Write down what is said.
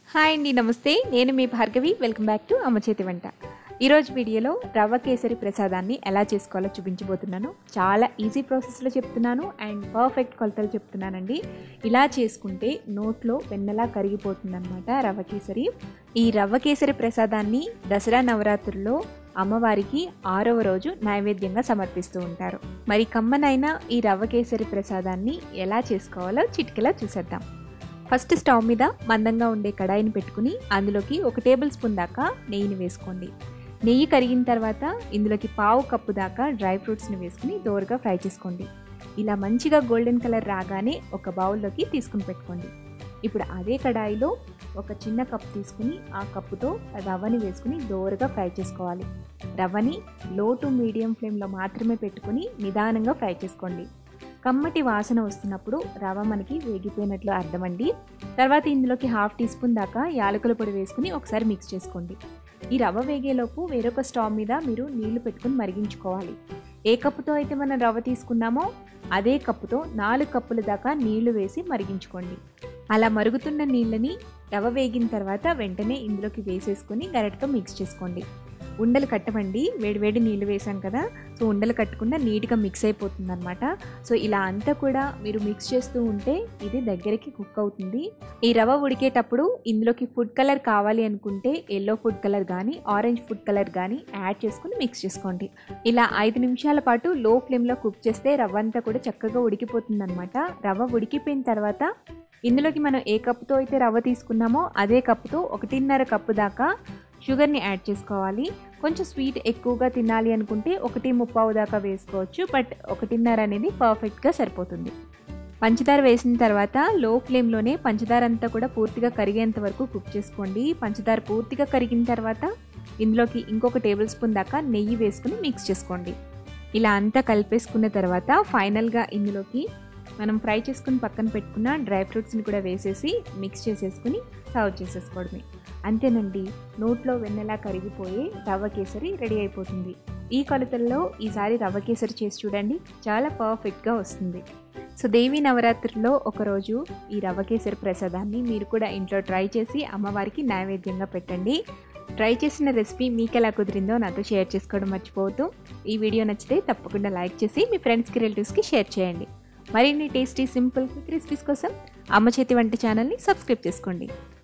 hi అండి నమస్తే నేను మీ భార్గవి వెల్కమ్ బ్యాక్ టు అమ్మ చేతి వంట ఈరోజు వీడియోలో రవ్వ కేసరి ప్రసాదాన్ని ఎలా చేసుకోవాలో చూపించబోతున్నాను చాలా ఈజీ ప్రాసెస్లో చెప్తున్నాను అండ్ పర్ఫెక్ట్ కొలతలు చెప్తున్నానండి ఇలా చేసుకుంటే నోట్లో వెన్నెలా కరిగిపోతుందన్నమాట రవ్వ కేసరి ఈ రవ్వ కేసరి ప్రసాదాన్ని దసరా నవరాత్రుల్లో అమ్మవారికి ఆరవ రోజు నైవేద్యంగా సమర్పిస్తూ ఉంటారు మరి కమ్మనైన ఈ రవ్వ కేసరి ప్రసాదాన్ని ఎలా చేసుకోవాలో చిటికెలా చూసేద్దాం ఫస్ట్ స్టవ్ మీద మందంగా ఉండే కడాయిని పెట్టుకుని అందులోకి ఒక టేబుల్ స్పూన్ దాకా నెయ్యిని వేసుకోండి నెయ్యి కరిగిన తర్వాత ఇందులోకి పావు కప్పు దాకా డ్రై ఫ్రూట్స్ని వేసుకుని దోరగా ఫ్రై చేసుకోండి ఇలా మంచిగా గోల్డెన్ కలర్ రాగానే ఒక బౌల్లోకి తీసుకుని పెట్టుకోండి ఇప్పుడు అదే కడాయిలో ఒక చిన్న కప్ తీసుకుని ఆ కప్పుతో రవ్వని వేసుకుని దోరగా ఫ్రై చేసుకోవాలి రవ్వని లో టు మీడియం ఫ్లేమ్లో మాత్రమే పెట్టుకుని నిదానంగా ఫ్రై చేసుకోండి కమ్మటి వాసన వస్తున్నప్పుడు రవ్వ మనకి వేగిపోయినట్లు అర్థమండి తర్వాత ఇందులోకి హాఫ్ టీ స్పూన్ దాకా యాలకుల పొడి వేసుకుని ఒకసారి మిక్స్ చేసుకోండి ఈ రవ్వ వేగేలోపు వేరొక స్టవ్ మీద మీరు నీళ్లు పెట్టుకుని మరిగించుకోవాలి ఏ కప్పుతో అయితే మనం రవ్వ తీసుకున్నామో అదే కప్పుతో నాలుగు కప్పుల దాకా నీళ్లు వేసి మరిగించుకోండి అలా మరుగుతున్న నీళ్ళని రవ్వ వేగిన తర్వాత వెంటనే ఇందులోకి వేసేసుకొని గరిటతో మిక్స్ చేసుకోండి ఉండలు కట్టమండి వేడివేడి నీళ్ళు వేసాం కదా సో ఉండలు కట్టకుండా నీట్గా మిక్స్ అయిపోతుంది అనమాట సో ఇలా అంతా కూడా మీరు మిక్స్ చేస్తూ ఉంటే ఇది దగ్గరికి కుక్ అవుతుంది ఈ రవ్వ ఉడికేటప్పుడు ఇందులోకి ఫుడ్ కలర్ కావాలి అనుకుంటే ఎల్లో ఫుడ్ కలర్ కానీ ఆరెంజ్ ఫుడ్ కలర్ కానీ యాడ్ చేసుకుని మిక్స్ చేసుకోండి ఇలా ఐదు నిమిషాల పాటు లో ఫ్లేమ్లో కుక్ చేస్తే రవ్వ అంతా కూడా చక్కగా ఉడికిపోతుంది అనమాట రవ్వ ఉడికిపోయిన తర్వాత ఇందులోకి మనం ఏ కప్పుతో అయితే రవ్వ తీసుకున్నామో అదే కప్పుతో ఒకటిన్నర కప్పు దాకా షుగర్ని యాడ్ చేసుకోవాలి కొంచెం స్వీట్ ఎక్కువగా తినాలి అనుకుంటే ఒకటి ముప్పావు దాకా వేసుకోవచ్చు బట్ ఒకటిన్నర అనేది పర్ఫెక్ట్గా సరిపోతుంది పంచదార వేసిన తర్వాత లో ఫ్లేమ్లోనే పంచదార అంతా కూడా పూర్తిగా కరిగేంత వరకు కుక్ చేసుకోండి పంచదార పూర్తిగా కరిగిన తర్వాత ఇందులోకి ఇంకొక టేబుల్ స్పూన్ దాకా నెయ్యి వేసుకుని మిక్స్ చేసుకోండి ఇలా అంతా కలిపేసుకున్న తర్వాత ఫైనల్గా ఇందులోకి మనం ఫ్రై చేసుకుని పక్కన పెట్టుకున్న డ్రై ఫ్రూట్స్ని కూడా వేసేసి మిక్స్ చేసేసుకుని సర్వ్ చేసేసుకోవడమే అంతేనండి నోట్లో వెన్నెలా కరిగిపోయి రవ్వ కేసరి రెడీ అయిపోతుంది ఈ కొలతల్లో ఈసారి రవ్వ కేసరి చేసి చూడండి చాలా పర్ఫెక్ట్గా వస్తుంది సో దేవీ నవరాత్రిలో ఒకరోజు ఈ రవ్వ కేసరి ప్రసాదాన్ని మీరు కూడా ఇంట్లో ట్రై చేసి అమ్మవారికి నైవేద్యంగా పెట్టండి ట్రై చేసిన రెసిపీ మీకు ఎలా కుదిరిందో నాతో షేర్ చేసుకోవడం మర్చిపోవద్దు ఈ వీడియో నచ్చితే తప్పకుండా లైక్ చేసి మీ ఫ్రెండ్స్కి రిలేటివ్స్కి షేర్ చేయండి మరిన్ని టేస్టీ సింపుల్ క్విక్ రెసిపీస్ కోసం అమ్మ చేతి వంట ఛానల్ని సబ్స్క్రైబ్ చేసుకోండి